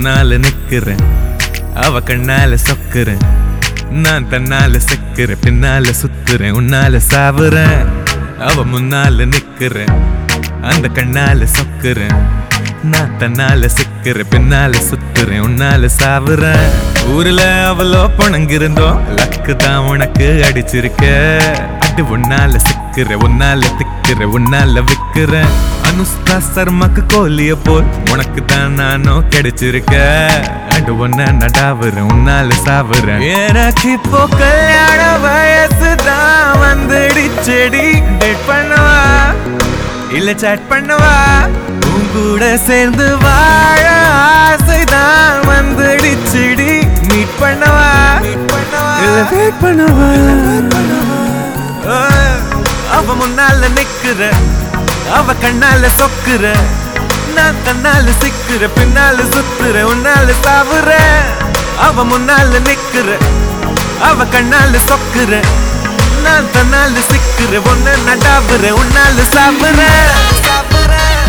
முன்னால நிக்கிறேன் அவ கண்ணால சொக்குறேன் நான் தன்னால செக்குறேன் பின்னால சுத்துறேன் உன்னால சாவுறேன் அவ முன்னால நிக்கிறேன் அந்த கண்ணால சொக்குறேன் நான் தன்னால சிக்கிறேன் பின்னால சுத்துறேன் உன்னால சாவுறேன் ஊர்ல அவளோ பணங்கிருந்தோம் லக்கு தான் உனக்கு அடிச்சிருக்க அடி உன்னால சிக்கிற உன்னால திக்கிற உன்னால விக்கிற அனுஷ்கா சர்மாக்கு கோலிய போல் உனக்கு தான் நானும் கிடைச்சிருக்க அடு ஒன்ன நடாவுறேன் உன்னால சாவுறேன் எனக்கு இப்போ கல்யாண வயசு தான் வந்துடுச்செடி டேட் பண்ணவா இல்ல சாட் பண்ணவா உன் கூட சேர்ந்து வாழ ஆசைதான் வந்துடுச்சுடி மீட் பண்ணவா இல்ல வெயிட் பண்ணவா ஓ, அவ முன்னால நிக்கிற அவ கண்ணால சொக்குற நான் தன்னால சிக்கிற பின்னால சுத்துற உன்னால சாவுற அவ முன்னால நிக்கிற அவ கண்ணால சொக்குற நான் தன்னால சிக்கிற ஒன்ன நடாவுற உன்னால சாவுற சாவுற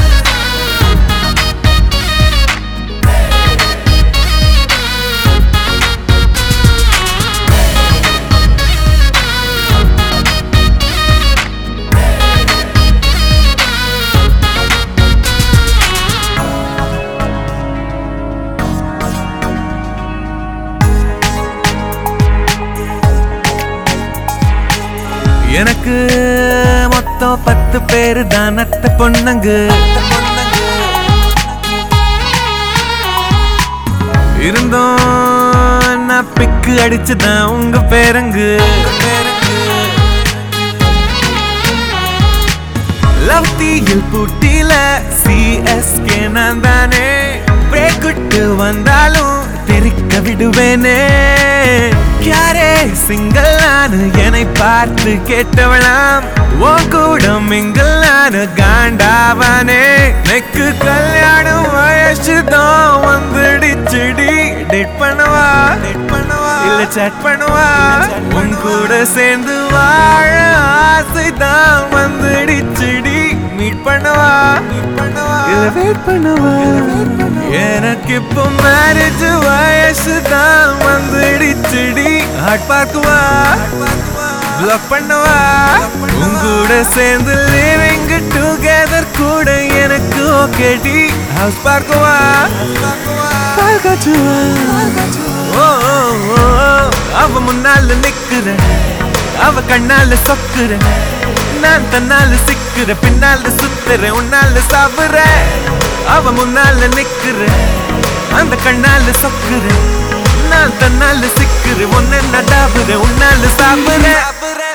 எனக்கு மொத்தம் பத்து பேரு தான் அத்தை பொண்ணுங்க இருந்தோம் நான் பிக்கு அடிச்சுதான் உங்க பேரங்கு லவ் தீயில் பூட்டில சிஎஸ்கே நான் தானே பிரேக் விட்டு வந்தாலும் தெரிக்க விடுவேனே யாரே சிங்கிள் நானு என்னை பார்த்து கேட்டவளாம் உன் கூட மிங்கிள் நானு காண்டாவானே நெக்கு கல்யாணம் வயசு தான் வந்துடுச்சுடி டேட் பண்ணவா டேட் பண்ணவா இல்ல chat பண்ணுவா உன் கூட சேர்ந்து வாழ ஆசைதான் வந்துடுச்சுடி மீட் பண்ணவா இல்ல வெயிட் பண்ணவா எனக்கு இப்போ மேரேஜ் வயசு தான் வந்துடுச்சுடி ஹார்ட் பார்க்குவா பிளாக் பண்ணவா உன் கூட சேர்ந்து லிவிங் டுகெதர் கூட எனக்கு ஓகேடி ஹவுஸ் பார்க்குவா பால் காச்சுவா ஓ ஓ, ஓ, அவ முன்னால நிக்கிற அவ கண்ணால சொக்குற நான் தன்னால சிக்கிற பின்னால சுத்துற உன்னால சாவுற அவ முன்னால நிக்கிற அந்த கண்ணால சொக்குற நான் தன்னால சிக்கிற உன்ன நடாவுற உன்னால சாவுற